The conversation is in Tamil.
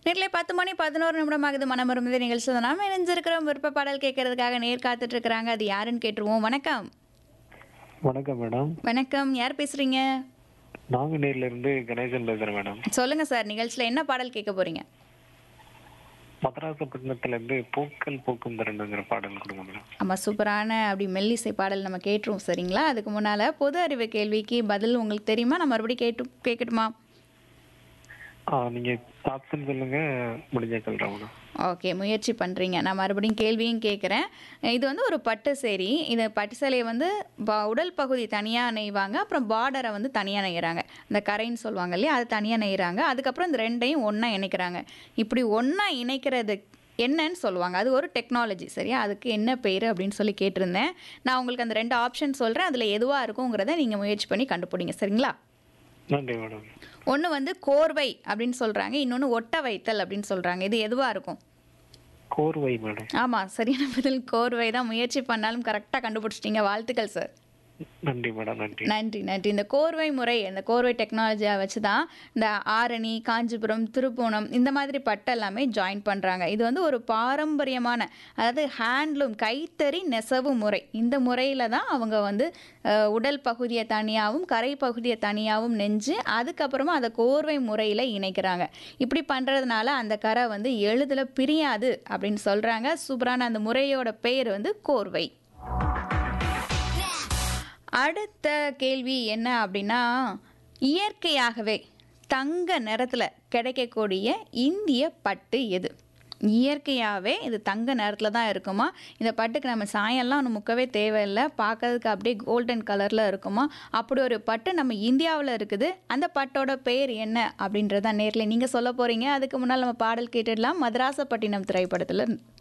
நேரில் பத்து மணி பதினோரு நிமிடம் ஆகுது மனமருந்தது நிகழ்ச்சி தான் நாம இணைஞ்சிருக்கிறோம் விருப்ப பாடல் கேட்கறதுக்காக நேர் காத்துட்டு இருக்கிறாங்க அது யாருன்னு கேட்டுருவோம் வணக்கம் வணக்கம் மேடம் வணக்கம் யார் பேசுறீங்க நாங்குநேர்ல இருந்து கணேசன் பேசுறேன் மேடம் சொல்லுங்க சார் நிகழ்ச்சியில் என்ன பாடல் கேட்க போறீங்க மதராசப்பட்டினத்துல இருந்து பூக்கள் பூக்கும் திறனுங்கிற பாடல் கொடுங்க மேடம் ஆமாம் சூப்பரான அப்படி மெல்லிசை பாடல் நம்ம கேட்டுருவோம் சரிங்களா அதுக்கு முன்னால் பொது அறிவு கேள்விக்கு பதில் உங்களுக்கு தெரியுமா நான் மறுபடியும் கேட்டு கேட்கட்டுமா ஆ நீங்க ஆப்ஷன் சொல்லுங்க முடிஞ்ச சொல்றேன் மேடம் ஓகே முயற்சி பண்ணுறீங்க நான் மறுபடியும் கேள்வியும் கேட்குறேன் இது வந்து ஒரு பட்டு சேரி இந்த பட்டு சேலையை வந்து ப- உடல் பகுதி தனியாக நெய்வாங்க அப்புறம் பார்டரை வந்து தனியாக நெய்கிறாங்க இந்த கரைன்னு சொல்லுவாங்க இல்லையா அது தனியாக நெய்கிறாங்க அதுக்கப்புறம் இந்த ரெண்டையும் ஒன்றா இணைக்கிறாங்க இப்படி ஒன்றா இணைக்கிறது என்னன்னு சொல்லுவாங்க அது ஒரு டெக்னாலஜி சரியா அதுக்கு என்ன பேர் அப்படின்னு சொல்லி கேட்டிருந்தேன் நான் உங்களுக்கு அந்த ரெண்டு ஆப்ஷன் சொல்கிறேன் அதில் எதுவாக இருக்குங்கிறத நீங்கள் முயற்சி பண்ணி கண்டுபிடிங்க சரிங்களா நன்றி மேடம் ஒன்று வந்து கோர்வை அப்படின்னு சொல்கிறாங்க இன்னொன்று ஒட்ட வைத்தல் அப்படின்னு சொல்கிறாங்க இது எதுவாக இருக்கும் கோர்வை மேடம் ஆமாம் சரியான பதில் கோர்வை தான் முயற்சி பண்ணாலும் கரெக்டாக கண்டுபிடிச்சிட்டீங்க வாழ்த்துக்கள் சார் நன்றி மேடம் நன்றி நன்றி நன்றி இந்த கோர்வை முறை இந்த கோர்வை டெக்னாலஜியை வச்சு தான் இந்த ஆரணி காஞ்சிபுரம் திருப்பூணம் இந்த மாதிரி பட்டு எல்லாமே ஜாயின் பண்ணுறாங்க இது வந்து ஒரு பாரம்பரியமான அதாவது ஹேண்ட்லூம் கைத்தறி நெசவு முறை இந்த முறையில் தான் அவங்க வந்து அஹ், உடல் பகுதியை தனியாகவும் கரை பகுதியை தனியாகவும் நெஞ்சு அதுக்கப்புறமா அதை கோர்வை முறையில் இணைக்கிறாங்க இப்படி பண்ணுறதுனால அந்த கரை வந்து எளிதில் பிரியாது அப்படின்னு சொல்கிறாங்க சூப்பரான அந்த முறையோட பெயர் வந்து கோர்வை அடுத்த கேள்வி என்ன அப்படின்னா இயற்கையாகவே தங்க நிறத்தில் கிடைக்கக்கூடிய இந்திய பட்டு எது இயற்கையாகவே இது தங்க நிறத்தில் தான் இருக்குமா இந்த பட்டுக்கு நம்ம சாயம்லாம் ஒன்று முக்கவே தேவையில்லை பார்க்கறதுக்கு அப்படியே கோல்டன் கலரில் இருக்குமா அப்படி ஒரு பட்டு நம்ம இந்தியாவில் இருக்குது அந்த பட்டோட பேர் என்ன அப்படின்றத நேரில் நீங்கள் சொல்ல போகிறீங்க அதுக்கு முன்னால் நம்ம பாடல் கேட்டுடலாம் மதராசப்பட்டினம் திரைப்படத்தில்